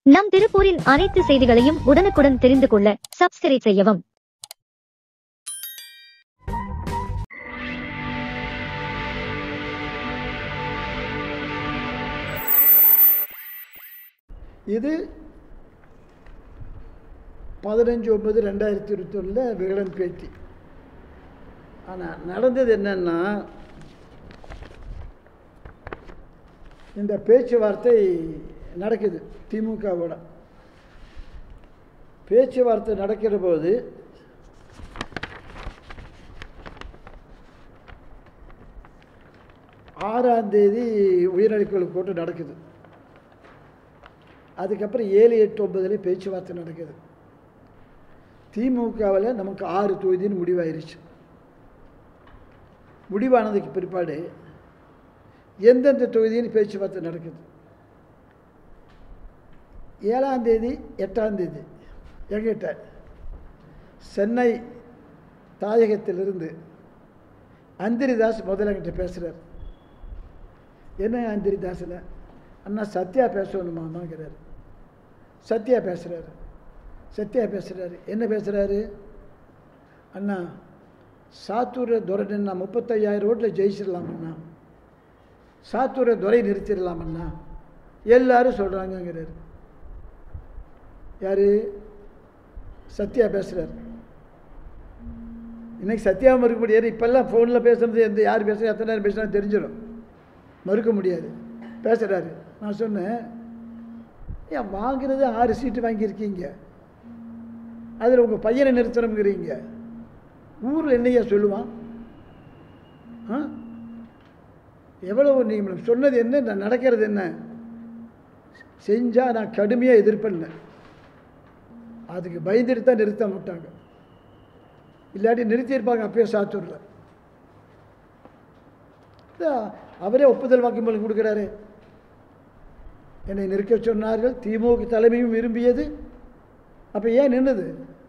நம் திருப்பூரின் அனைத்து செய்திகளையும் உடனுக்குடன் தெரிந்து கொள்ள சப்ஸ்கிரைப் செய்யவும் இது பதினஞ்சு ஒன்பது ரெண்டாயிரத்தி இருபத்தொன்னில் விகடன் பேட்டி ஆனால் நடந்தது என்னன்னா இந்த பேச்சுவார்த்தை நடக்குது திமுகவோட பேச்சுவார்த்தை நடக்கிற போது ஆறாம் தேதி உயர்நெறிக்குழு கூட்டம் நடக்குது அதுக்கப்புறம் ஏழு எட்டு ஒன்பதுலேயே பேச்சுவார்த்தை நடக்குது திமுகவில் நமக்கு ஆறு தொகுதின்னு முடிவாயிருச்சு முடிவானதுக்கு பிற்பாடு எந்தெந்த தொகுதின்னு பேச்சுவார்த்தை நடக்குது ஏழாம் தேதி எட்டாம் தேதி எங்கிட்ட சென்னை தாயகத்திலிருந்து அந்திரிதாஸ் முதல்ல என்கிட்ட பேசுகிறார் என்ன அந்திரிதாஸில் அண்ணா சத்யா பேசணுமாமாங்கிறார் சத்யா பேசுகிறாரு சத்யா பேசுகிறாரு என்ன பேசுகிறாரு அண்ணா சாத்தூரை துறை நின்னா முப்பத்தையாயிரம் ரோட்டில் ஜெயிச்சிடலாம் அண்ணா சாத்தூரை துறை நிறுத்திடலாம் அண்ணா எல்லாரும் சொல்கிறாங்கங்கிறாரு யார் சத்யா பேசுகிறார் இன்னைக்கு சத்யா மறுக்க முடியாது இப்போல்லாம் ஃபோனில் பேசுறது எந்த யார் பேசுகிறது எத்தனை நேரம் பேசுகிறாங்க தெரிஞ்சிடும் மறுக்க முடியாது பேசுகிறாரு நான் சொன்னேன் ஏன் வாங்குறது ஆறு சீட்டு வாங்கியிருக்கீங்க அதில் உங்கள் பையனை நிறுத்தணுங்கிறீங்க ஊரில் என்னையா சொல்லுவான் ஆ எவ்வளவு நீங்கள் சொன்னது என்ன நான் நடக்கிறது என்ன செஞ்சால் நான் கடுமையாக எதிர்ப்பேன் அதுக்கு பயந்துட்டு தான் நிறுத்த மாட்டாங்க இல்லாட்டி நிறுத்தியிருப்பாங்க அப்பயே சாத்தூரில் இதான் அவரே ஒப்புதல் வாக்குமூலம் கொடுக்குறாரு என்னை நிற்க சொன்னார்கள் திமுக தலைமையும் விரும்பியது அப்போ ஏன் நின்றுது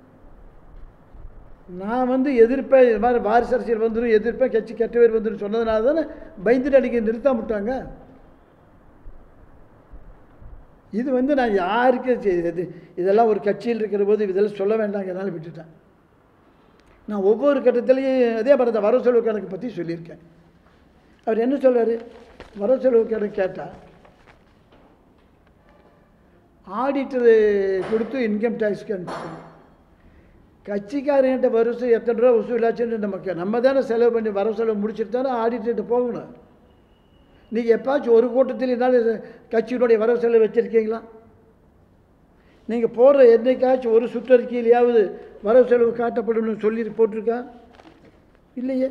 நான் வந்து எதிர்ப்பேன் இது மாதிரி வாரிசு அரசியல் வந்துடும் எதிர்ப்பேன் கட்சி கெட்ட பேர் வந்துடும் சொன்னதுனால தானே பயந்துட்டு அடிக்க நிறுத்த விட்டாங்க இது வந்து நான் யாருக்கு செய்தது இதெல்லாம் ஒரு கட்சியில் இருக்கிற போது இதெல்லாம் சொல்ல வேண்டாங்கிறனால விட்டுட்டேன் நான் ஒவ்வொரு கட்டத்திலையும் அதே மாதிரி தான் வரவு செலவு கணக்கு பற்றி சொல்லியிருக்கேன் அவர் என்ன சொல்றாரு வரவு செலவு கணக்கு கேட்டால் ஆடிட்டரு கொடுத்து இன்கம் டேக்ஸ்க்கு அனுப்பிச்சிக்கணும் கட்சிக்காரங்கிட்ட வருஷம் எத்தனை ரூபா வசூலாச்சுன்னு நமக்கு நம்ம தானே செலவு பண்ணி வரவு செலவு முடிச்சுட்டு தானே ஆடிட்டர்கிட்ட போகணும் நீங்கள் எப்பாச்சும் ஒரு கூட்டத்தில் இருந்தாலும் கட்சியினுடைய வரவு செலவு வச்சுருக்கீங்களா நீங்கள் போடுற என்னைக்காச்சும் ஒரு சுற்றறிக்கையிலையாவது வரவு செலவு காட்டப்படும்னு சொல்லி போட்டிருக்கா இல்லையே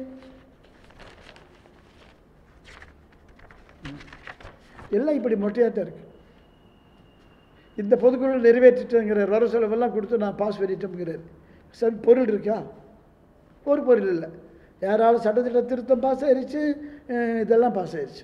எல்லாம் இப்படி மொட்டையாக தான் இருக்கு இந்த பொதுக்குழு நிறைவேற்றிட்டேங்கிறார் வரவு செலவெல்லாம் கொடுத்து நான் பாஸ் பண்ணிட்டோம்ங்கிறார் சரி பொருள் இருக்கா ஒரு பொருள் இல்லை யாராலும் சட்டத்திட்ட திருத்தம் பாஸ் ஆயிடுச்சு அஹ் இதெல்லாம் பாஸ் ஆயிடுச்சு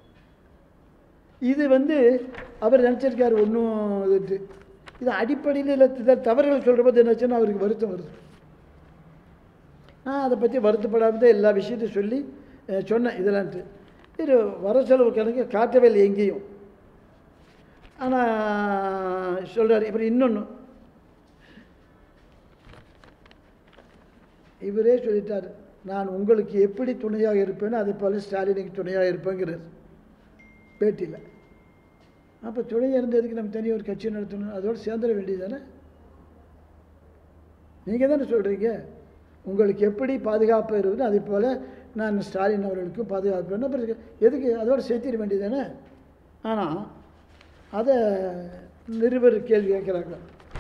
இது வந்து அவர் நினச்சிருக்காரு ஒன்றும் இது இது அடிப்படையில் இல்லை இதை தவறுகள் சொல்கிற போது என்னாச்சுன்னா அவருக்கு வருத்தம் வருது நான் அதை பற்றி வருத்தப்படாமல் தான் எல்லா விஷயத்தையும் சொல்லி அஹ், சொன்னேன் இதெல்லாம்ட்டு இது வர செலவு கணக்கு காட்டவே இல்லை எங்கேயும் ஆனால் சொல்கிறார் அப்புறம் இன்னொன்று இவரே சொல்லிட்டார் நான் உங்களுக்கு எப்படி துணையாக இருப்பேனோ அதே போல் ஸ்டாலினுக்கு துணையாக இருப்பேங்கிறார் பேட்டியில் அப்போ துணையாக இருந்ததுக்கு நம்ம தனி ஒரு கட்சி நடத்தணும் அதோடு சேர்ந்துட வேண்டியது தானே நீங்கள் தானே சொல்கிறீங்க உங்களுக்கு எப்படி பாதுகாப்பு இருக்குதோ அதே போல் நான் ஸ்டாலின் அவர்களுக்கும் பாதுகாப்பு வேணும் அப்புறம் எதுக்கு அதோடு சேர்த்திட வேண்டியது தானே ஆனால் அதை நிருபர் கேள்வி கேட்குறாங்க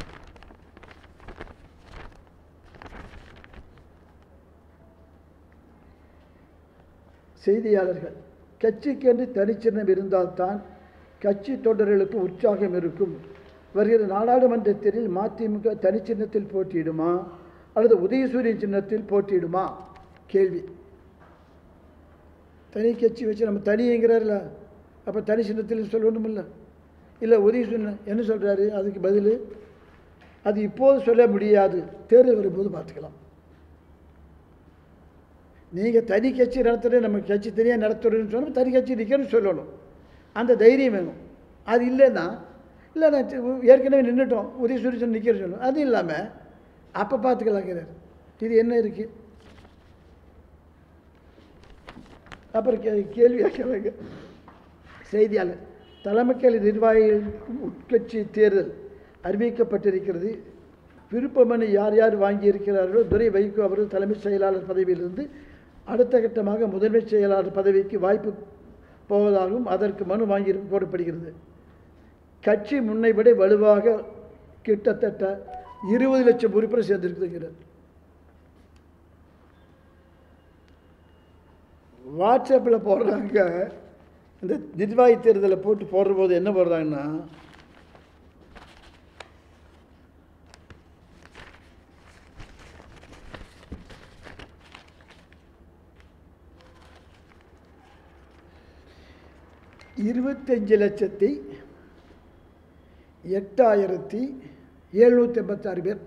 செய்தியாளர்கள் கட்சிக்கென்று தனிச்சின்னம் இருந்தால்தான் கட்சி தொண்டர்களுக்கு உற்சாகம் இருக்கும் வருகிற நாடாளுமன்ற தேர்தலில் மதிமுக தனிச்சின்னத்தில் போட்டியிடுமா அல்லது உதயசூரியன் சின்னத்தில் போட்டியிடுமா கேள்வி தனி கட்சி வச்சு நம்ம தனிங்கிறார்ல அப்போ தனி சின்னத்தில் சொல்லணுமில்ல இல்லை உதயசூரியன் என்ன சொல்கிறாரு அதுக்கு பதில் அது இப்போது சொல்ல முடியாது தேர்தல் வரும்போது பார்த்துக்கலாம் நீங்கள் தனி கட்சி நடத்துகிற நம்ம கட்சி தனியாக நடத்துகிறோன்னு சொன்னால் தனி கட்சி நிற்கணும்னு சொல்லணும் அந்த தைரியம் வேணும் அது இல்லைன்னா இல்லை நான் தி- ஏற்கனவே நின்றுட்டோம் உதயசூரிய சொன்ன நிற்கிற சொல்லணும் அது இல்லாமல் அப்போ பார்த்துக்கலாங்கிறார் இது என்ன இருக்குது அப்புறம் கே கேள்வி கேட்குறாங்க செய்தியாளர் தலைமைக்கல் நிர்வாகிகள் உட்கட்சி தேர்தல் அறிவிக்கப்பட்டிருக்கிறது விருப்பமனு யார் யார் வாங்கியிருக்கிறார்களோ துரை வைகோ அவர்கள் தலைமைச் செயலாளர் பதவியிலிருந்து அடுத்த கட்டமாக முதன்மைச் செயலாளர் பதவிக்கு வாய்ப்பு போவதாகவும் அதற்கு மனு வாங்கியிருக்கும் கூறப்படுகிறது கட்சி முன்னை விட வலுவாக கிட்டத்தட்ட இருபது லட்சம் உறுப்பினர் சேர்ந்திருக்குதுங்கிறார் வாட்ஸ்அப்பில் போடுறாங்க இந்த நிர்வாகி தேர்தலை போட்டு போடுற போது என்ன போடுறாங்கன்னா இருபத்தஞ்சு லட்சத்தி எட்டாயிரத்தி எழுநூற்றி எண்பத்தாறு பேர்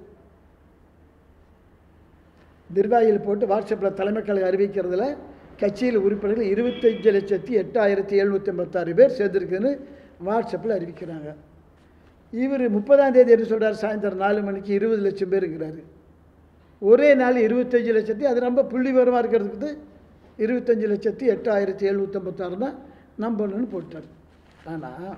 நிர்வாகிகள் போட்டு வாட்ஸ்அப்பில் தலைமைக்கலை அறிவிக்கிறதுல கட்சியில் உறுப்பினர்கள் இருபத்தஞ்சு லட்சத்தி எட்டாயிரத்தி எழுநூற்றி எண்பத்தாறு பேர் சேர்ந்துருக்குன்னு வாட்ஸ்அப்பில் அறிவிக்கிறாங்க இவர் முப்பதாம் தேதி என்ன சொல்கிறார் சாயந்தரம் நாலு மணிக்கு இருபது லட்சம் பேருங்கிறாரு ஒரே நாள் இருபத்தஞ்சு லட்சத்தி அது ரொம்ப புள்ளி விவரமாக இருக்கிறதுக்கு இருபத்தஞ்சு லட்சத்தி எட்டாயிரத்தி எழுநூற்றம்பத்தாறு தான் நம்பணும்னு போட்டார் ஆனால்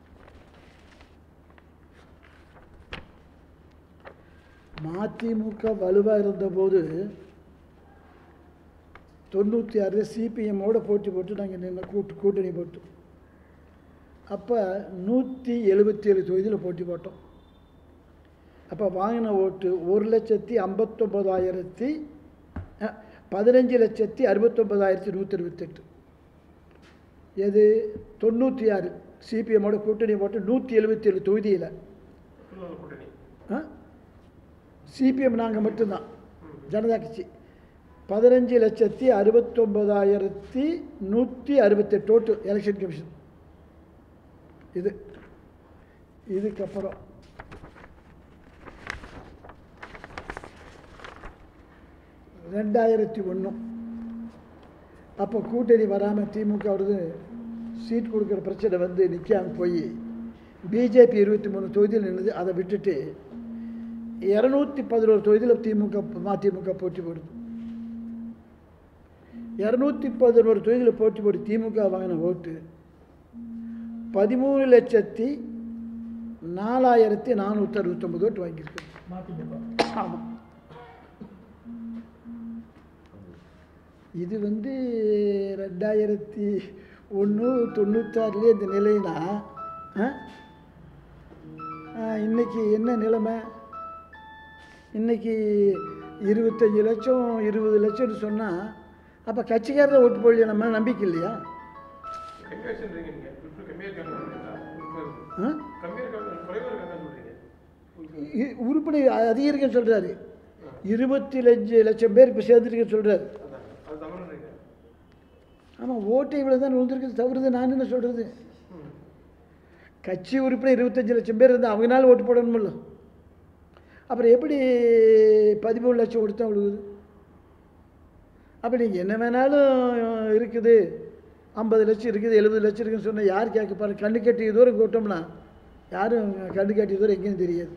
மதிமுக வலுவாக இருந்தபோது தொண்ணூற்றி ஆறு சிபிஎம்மோட போட்டி போட்டு நாங்கள் நின்று கூட்டு கூட்டணி போட்டு அப்போ நூற்றி எழுபத்தி ஏழு தொகுதியில் போட்டி போட்டோம் அப்போ வாங்கின ஓட்டு ஒரு லட்சத்தி ஐம்பத்தொம்பதாயிரத்தி அஹ், பதினஞ்சு லட்சத்தி அறுபத்தொம்பதாயிரத்தி நூற்றி இருபத்தெட்டு எது தொண்ணூற்றி ஆறு சிபிஎம்மோட கூட்டணி போட்டு நூற்றி எழுபத்தி ஏழு தொகுதியில் ஆ சிபிஎம் நாங்கள் மட்டும்தான் ஜனதா கட்சி பதினஞ்சு லட்சத்தி அறுபத்தொம்பதாயிரத்தி நூற்றி அறுபத்தெட்டு ஓட்டு எலெக்ஷன் கமிஷன் இது இதுக்கப்புறம் ரெண்டாயிரத்தி ஒன்று அப்போ கூட்டணி வராமல் திமுக வருது சீட் கொடுக்குற பிரச்சனை வந்து நிற்காம போய் பிஜேபி இருபத்தி மூணு தொகுதியில் நின்றுது அதை விட்டுட்டு இரநூத்தி பதினோரு தொகுதியில் திமுக மதிமுக போட்டி போடுது இரநூத்தி பதினோரு தொகுதியில் போட்டி போட்டு திமுக வாங்கின ஓட்டு பதிமூணு லட்சத்தி நாலாயிரத்தி நானூற்றி அறுபத்தொம்பது ஓட்டு வாங்கியிருக்கு ஆமாம் இது வந்து ரெண்டாயிரத்தி ஒன்று தொண்ணூத்தாறுலேயே இந்த நிலைனா ஆ? ஆ, இன்னைக்கு என்ன நிலைமை இன்னைக்கு இருபத்தஞ்சி லட்சம் இருபது லட்சம்னு சொன்னால் அப்போ கட்சிக்காரரை ஓட்டு போடலையா நம்ம நம்பிக்கை இல்லையா கம்மியா வச்சுருக்கீங்க நீங்க இப்ப கம்மியா இருக்காங்க ஆ? கம்மியா இருக்காங்க குறைவா இருக்காங்க சொல்றீங்க இ- உருப்படி அதிகரிக்க சொல்கிறாரு இருபத்தி லட்ச லட்சம் பேர் இப்போ சேர்ந்துருக்க சொல்கிறாரு அதான் அது தவறுன்றீங்க ஆமாம் ஓட்டு இவ்வளோ தான் விழுந்திருக்குது தவறுது நான் என்ன சொல்கிறது ம். கட்சி உறுப்பினர் இருபத்தஞ்சி லட்சம் பேர் இருந்தால் அவங்கனால ஓட்டு போடணுமில்ல அப்புறம் எப்படி பதிமூணு லட்சம் ஓட்டு தான் விழுகுது அப்போ நீங்கள் என்ன வேணாலும் இருக்குது ஐம்பது லட்சம் இருக்குது எழுபது லட்சம் இருக்குன்னு சொன்னால் யார் கேட்க பாரு கண்ணு கட்டிய தூரம் கூட்டோம்னா யாரும் கண்ணு கட்டிய தூரம் எங்கேயும் தெரியாது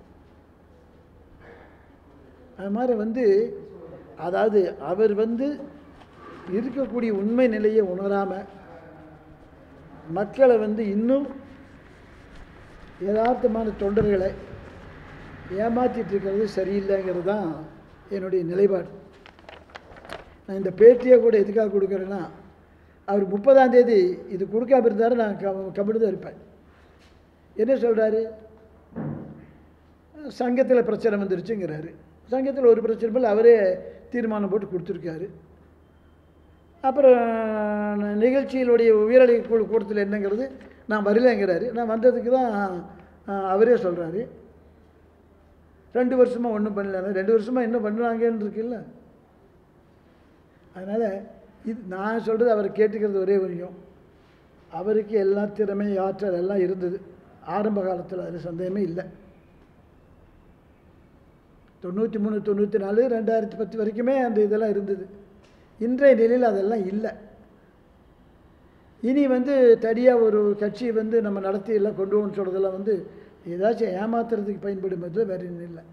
அது மாதிரி வந்து அதாவது அவர் வந்து இருக்கக்கூடிய உண்மை நிலையை உணராமல் மக்களை வந்து இன்னும் யதார்த்தமான தொண்டர்களை ஏமாற்றிட்டு இருக்கிறது சரியில்லைங்கிறது தான் என்னுடைய நிலைப்பாடு நான் இந்த பேட்டியை கூட எதுக்காக கொடுக்குறேன்னா அவர் முப்பதாம் தேதி இது கொடுக்காம இருந்தாரு நான் க கபடி தான் இருப்பேன் என்ன சொல்கிறாரு சங்கத்தில் பிரச்சனை வந்துருச்சுங்கிறாரு சங்கத்தில் ஒரு பிரச்சனை போல் அவரே தீர்மானம் போட்டு கொடுத்துருக்காரு அப்புறம் ந- நிகழ்ச்சியினுடைய உயரலை குழு கூட்டத்தில் என்னங்கிறது நான் வரலைங்கிறாரு நான் வந்ததுக்கு தான் ஆ, அவரே சொல்கிறாரு ரெண்டு வருஷமாக ஒன்றும் பண்ணல ரெண்டு வருஷமாக என்ன பண்ணுறாங்கன்னு இருக்குல்ல அதனால் இது நான் சொல்கிறது அவர் கேட்டுக்கிறது ஒரே விஷயம் அவருக்கு எல்லா திறமை ஆற்றல் எல்லாம் இருந்தது ஆரம்ப காலத்தில் அதில் சந்தேகமே இல்லை தொண்ணூற்றி மூணு தொண்ணூற்றி நாலு ரெண்டாயிரத்தி பத்து வரைக்குமே அந்த இதெல்லாம் இருந்தது இன்றைய நிலையில் அதெல்லாம் இல்லை இனி வந்து தனியாக ஒரு கட்சி வந்து நம்ம நடத்தி எல்லாம் கொண்டு போகணும்னு சொல்கிறதெல்லாம் வந்து ஏதாச்சும் ஏமாத்துறதுக்கு பயன்படுமே தவிர வேறு இன்னும் இல்லை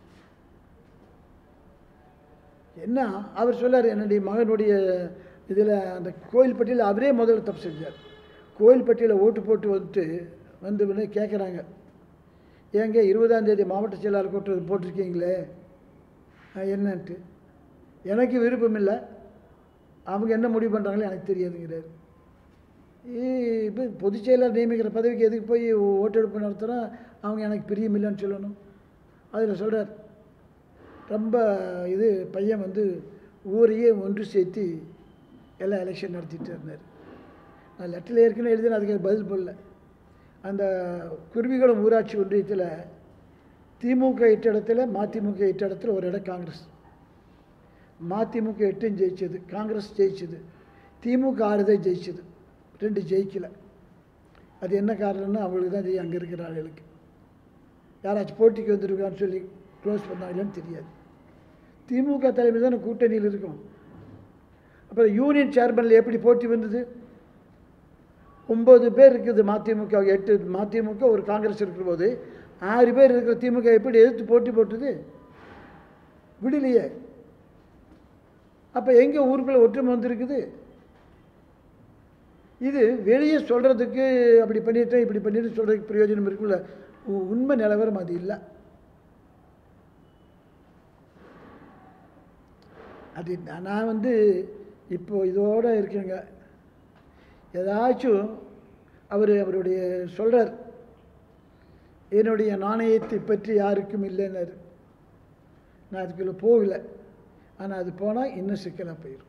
என்ன அவர் சொல்லார் என்னுடைய மகனுடைய இதில் அந்த கோயில்பட்டியில் அவரே முதல்ல தப்பு செஞ்சார் கோயில்பட்டியில் ஓட்டு போட்டு வந்துட்டு வந்து வந்து கேட்குறாங்க ஏங்க இருபதாம் தேதி மாவட்ட செயலாளர் கூட்டம் போட்டிருக்கீங்களே அஹ் என்னன்ட்டு எனக்கு விருப்பம் இல்லை அவங்க என்ன முடிவு பண்ணுறாங்களோ எனக்கு தெரியாதுங்கிறாரு இப்போ பொதுச் செயலாளர் நியமிக்கிற பதவிக்கு எதுக்கு போய் ஓட்டெடுப்பு நடத்துகிறோம் அவங்க எனக்கு பிரியமில்லைன்னு சொல்லணும் அதில் சொல்கிறார் ரொம்ப இது பையன் வந்து ஊரையே ஒன்று சேர்த்து எல்லாம் எலெக்ஷன் நடத்திட்டு இருந்தார் நான் லெட்டரில் ஏற்கனவே எழுதினேன் அதுக்கு பதில் போடல அந்த குருவிகுளம் ஊராட்சி ஒன்றியத்தில் திமுக எட்டு இடத்துல மதிமுக எட்டு இடத்துல ஒரு இடம் காங்கிரஸ் மதிமுக எட்டும் ஜெயிச்சது காங்கிரஸ் ஜெயிச்சது திமுக ஆறு தான் ஜெயிச்சது ரெண்டு ஜெயிக்கல அது என்ன காரணம்னு அவங்களுக்கு தான் தெரியும் அங்கே இருக்கிற ஆளுகளுக்கு யாராச்சும் போட்டிக்கு வந்திருக்கான்னு சொல்லி க்ளோஸ் பண்ணாங்களான்னு தெரியாது திமுக தலைமை தானே கூட்டணியில் இருக்கும் அப்புறம் யூனியன் சேர்மனில் எப்படி போட்டி வந்தது ஒம்பது பேர் இருக்குது மதிமுக எட்டு மதிமுக ஒரு காங்கிரஸ் இருக்கிற போது ஆறு பேர் இருக்கிற திமுக எப்படி எதிர்த்து போட்டி போட்டது விடலையே அப்போ எங்கே ஊருக்குள்ளே ஒற்றுமை வந்திருக்குது இது வெளியே சொல்கிறதுக்கு அப்படி பண்ணிட்டேன் இப்படி பண்ணிட்டு சொல்கிறதுக்கு பிரயோஜனம் இருக்குல்ல உ- உண்மை நிலவரம் அது இல்லை அது நான் நான் வந்து இப்போ இதோட இருக்கேங்க ஏதாச்சும் அவர் அவருடைய சொல்கிறார் என்னுடைய நாணயத்தை பற்றி யாருக்கும் இல்லைன்னாரு நான் அதுக்குள்ளே போகல ஆனால் அது போனால் இன்னும் சிக்கலாக போயிடும்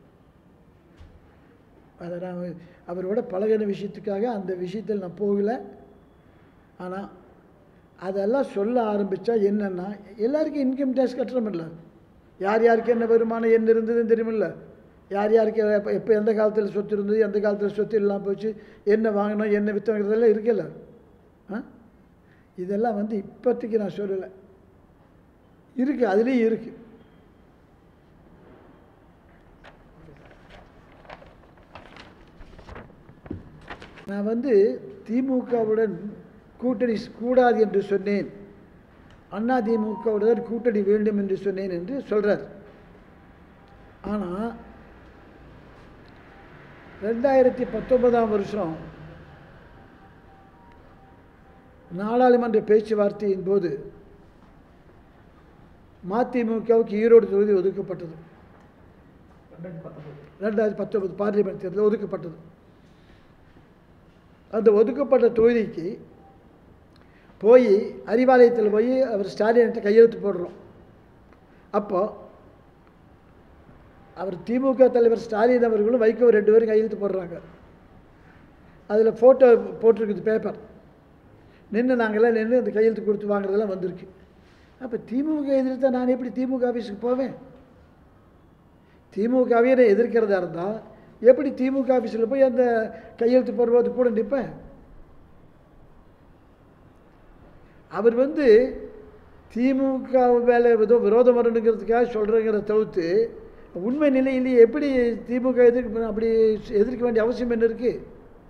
அதை நான் அவரோட பழகின விஷயத்துக்காக அந்த விஷயத்தில் நான் போகல ஆனால் அதெல்லாம் சொல்ல ஆரம்பித்தா என்னென்னா எல்லாருக்கும் இன்கம் டேக்ஸ் கட்டுறோமில்ல யார் யாருக்கு என்ன வருமானம் என்ன இருந்ததுன்னு தெரியுமில்ல யார் யாருக்கு எப்போ எப்போ எந்த காலத்தில் சொத்து இருந்தது எந்த காலத்தில் சொத்து இல்லாமல் போச்சு என்ன வாங்கணும் என்ன விற்றோங்கிறதெல்லாம் இருக்குல்ல ஆ இதெல்லாம் வந்து இப்போதைக்கு நான் சொல்லலை இருக்குது அதுலேயும் இருக்குது நான் வந்து திமுகவுடன் கூட்டணி கூடாது என்று சொன்னேன் அண்ணா திமுகவுடன் கூட்டணி வேண்டும் என்று சொன்னேன் என்று சொல்கிறார் ஆனால் ரெண்டாயிரத்தி பத்தொன்பதாம் வருஷம் நாடாளுமன்ற பேச்சுவார்த்தையின் போது மதிமுகவுக்கு ஈரோடு தொகுதி ஒதுக்கப்பட்டது ரெண்டாயிரத்தி பத்தொன்பது பார்லிமெண்ட் தேர்தலில் ஒதுக்கப்பட்டது அந்த ஒதுக்கப்பட்ட தொகுதிக்கு போய் அறிவாலயத்தில் போய் அவர் ஸ்டாலின்கிட்ட கையெழுத்து போடுறோம் அப்போ அவர் திமுக தலைவர் ஸ்டாலின் அவர்களும் வைகோ ரெண்டு பேரும் கையெழுத்து போடுறாங்க அதில் ஃபோட்டோ போட்டிருக்குது பேப்பர் நின்று நாங்கள்லாம் நின்று அந்த கையெழுத்து கொடுத்து வாங்குறதெல்லாம் வந்திருக்கு அப்போ திமுக எதிர்த்தா நான் எப்படி திமுக ஆஃபீஸுக்கு போவேன் திமுகவே நான் எதிர்க்கிறதா இருந்தால் எப்படி திமுக ஆஃபீஸில் போய் அந்த கையெழுத்து போடுறது கூட நிற்பேன் அவர் வந்து திமுக மேலே ஏதோ விரோதம் வரணுங்கிறதுக்காக சொல்கிறேங்கிற தவிர்த்து உண்மை நிலையிலேயே எப்படி திமுக எதிர்க்க அப்படி எதிர்க்க வேண்டிய அவசியம் என்ன இருக்குது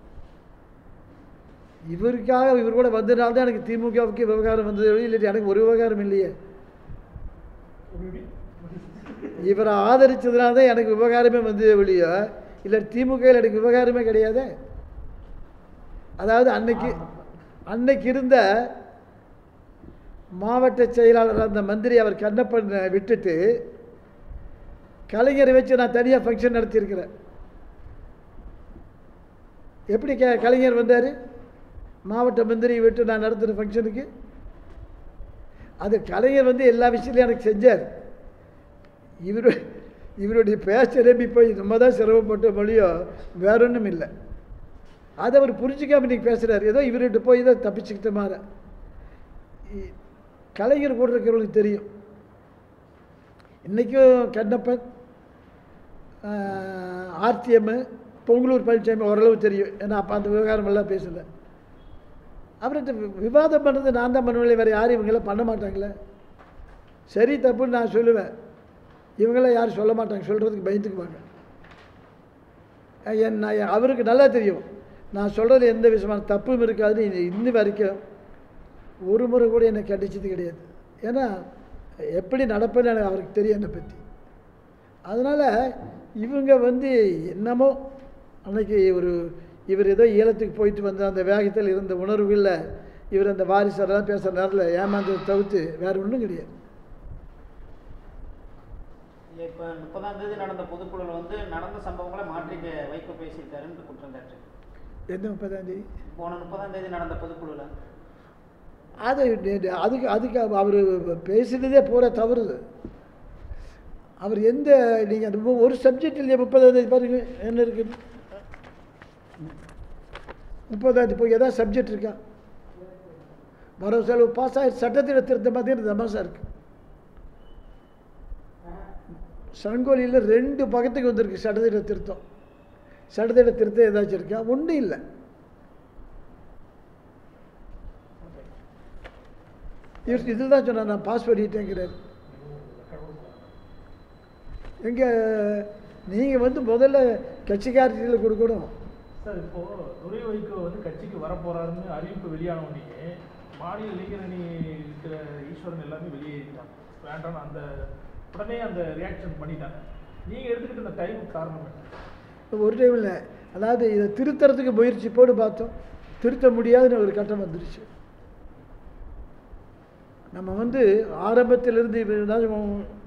இவருக்காக இவர் கூட வந்ததுனால தான் எனக்கு திமுகவுக்கு விவகாரம் வந்தது இல்லை எனக்கு ஒரு விவகாரம் இல்லையே இவரை ஆதரிச்சதுனால தான் எனக்கு விவகாரமே வந்தது வெளியே இல்லை திமுகவில் எனக்கு விவகாரமே கிடையாதே அதாவது அன்னைக்கு அன்னைக்கு இருந்த மாவட்ட செயலாளர் அந்த மந்திரி அவர் கண்ணப்பன் விட்டுட்டு கலைஞரை வச்சு நான் தனியாக ஃபங்க்ஷன் நடத்தியிருக்கிறேன் எப்படி க கலைஞர் வந்தார் மாவட்ட மந்திரியை விட்டு நான் நடத்துகிற ஃபங்க்ஷனுக்கு அது கலைஞர் வந்து எல்லா விஷயத்துலையும் எனக்கு செஞ்சார் இவரு இவருடைய பேச்ச நம்பி போய் நம்ம தான் சிரமப்பட்ட மொழியோ வேற ஒன்றும் இல்லை அதை அவர் புரிஞ்சுக்காம இன்னைக்கு பேசுகிறார் ஏதோ இவர்கிட்ட போய் தான் தப்பிச்சுக்கிட்ட மாதிரி இ- கலைஞர் கூட இருக்கிறவங்களுக்கு தெரியும் இன்றைக்கும் கண்ணப்பன் ஆர்டிஎம்மு பொங்கலூர் பழனிசாமி ஓரளவு தெரியும் ஏன்னா அப்போ அந்த விவகாரம் எல்லாம் பேசலை அவர்கிட்ட வி- விவாதம் பண்ணுறது நான் தான் பண்ணுவேன் வேறு யாரும் இவங்களாம் பண்ண மாட்டாங்களே சரி தப்புன்னு நான் சொல்லுவேன் இவங்களாம் யாரும் சொல்ல மாட்டாங்க சொல்கிறதுக்கு பயந்துக்குவாங்க அஹ் என் நான் அவருக்கு நல்லா தெரியும் நான் சொல்கிறது எந்த விதமான தப்பும் இருக்காது இது இன்னி வரைக்கும் ஒரு முறை கூட என்னை கண்டிச்சது கிடையாது ஏன்னா எப்படி நடப்பேன்னு எனக்கு அவருக்கு தெரியும் என்னை பற்றி அதனால் இவங்க வந்து என்னமோ அன்னைக்கு ஒரு இவர் ஏதோ ஈழத்துக்கு போயிட்டு வந்த அந்த வேகத்தில் இருந்த உணர்வுகளில் இவர் அந்த வாரிசரெல்லாம் பேசுகிற நேரத்தில் ஏமாந்ததை தவிர்த்து வேறு ஒன்றும் கிடையாது இப்போ முப்பதாம் தேதி நடந்த பொதுக்குழுவில் வந்து நடந்த சம்பவங்களை மாற்றி வைக்க பேசியிருக்காருன்னு குற்றம் சாட்டு எந்த முப்பதாம் தேதி போன முப்பதாம் தேதி நடந்த பொதுக்குழுவில் அது நே- அதுக்கு அதுக்கு அவர் பேசினதே பூரா தவறுது அவர் எந்த நீங்கள் அந்த மு- ஒரு சப்ஜெக்ட் இல்லையா முப்பதாம் தேதி பாருங்க என்ன இருக்குது முப்பதாம் தேதி போய் ஏதாவது சப்ஜெக்ட் இருக்கா வரவு செலவு பாஸ் ஆகி சட்டத்தில் திருத்த மாதிரி தமாசா இருக்கு சங்கோலியில் ரெண்டு பக்கத்துக்கு வந்திருக்கு சட்டத்திட்ட திருத்தம் சட்டத்திட்ட திருத்தம் ஏதாச்சும் இருக்கா ஒன்றும் இல்லை இவர் இதில் தான் சொன்னார் நான் பாஸ் பண்ணிட்டேங்கிறார் எங்க நீங்கள் வந்து முதல்ல கட்சிக்காரர்களில் கொடுக்கணும் சார் இப்போ துரை வைகோ வந்து கட்சிக்கு வரப்போறாருன்னு அறிவிப்பு வெளியான உடனே மாநில இளைஞரணி இருக்கிற ஈஸ்வரன் எல்லாமே வெளியேறிட்டாங்க வேண்டாம் அந்த உடனே அந்த ரியாக்ஷன் பண்ணிட்டாங்க நீங்க எடுத்துக்கிட்ட இந்த டைமுக்கு காரணம் என்ன ஒரு டைம் இல்லை அதாவது இதை திருத்தறதுக்கு முயற்சி போட்டு பார்த்தோம் திருத்த முடியாதுன்னு ஒரு கட்டம் வந்துருச்சு நம்ம வந்து ஆரம்பத்திலிருந்து இப்ப ஏதாச்சும்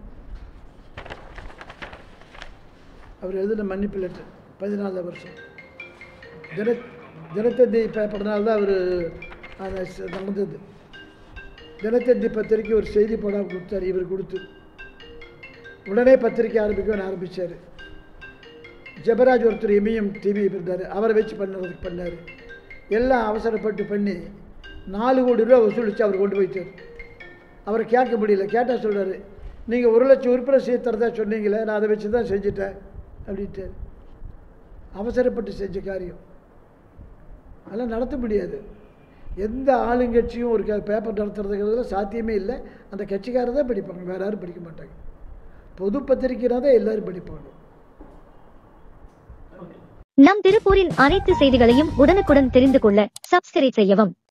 அவர் எழுதின மன்னிப்பு லெட்டர் பதினாலாம் வருஷம் தின தினத்தந்தி பேப்பர்னால தான் அவர் அந்த ச- நடந்தது தினத்தந்தி பத்திரிக்கை ஒரு செய்தி போடாமல் கொடுத்தார் இவர் கொடுத்து உடனே பத்திரிக்கை ஆரம்பிக்கணும்னு ஆரம்பித்தார் ஜெபராஜ் ஒருத்தர் இமயம் டிவி இருந்தார் அவரை வச்சு பண்ணுறதுக்கு பண்ணார் எல்லாம் அவசரப்பட்டு பண்ணி நாலு கோடி ரூபா வசூலித்து அவர் கொண்டு போயிட்டார் அவரை கேட்க முடியல கேட்டால் சொல்கிறாரு நீங்கள் ஒரு லட்சம் உறுப்பினர் செய்ய தரதா சொன்னீங்களே நான் அதை வச்சு தான் செஞ்சுட்டேன் அப்படின்ட்டு அவசரப்பட்டு செஞ்ச காரியம் அதெல்லாம் நடத்த முடியாது எந்த ஆளுங்கட்சியும் ஒரு க- பேப்பர் நடத்துறதுங்கிறதுல சாத்தியமே இல்லை அந்த கட்சிக்காரர் தான் படிப்பாங்க வேறு யாரும் படிக்க மாட்டாங்க பொது பத்திரிக்கைனா தான் எல்லோரும் படிப்பாங்க நம் திருப்பூரின் அனைத்து செய்திகளையும் உடனுக்குடன் தெரிந்து கொள்ள சப்ஸ்கிரைப் செய்யவும்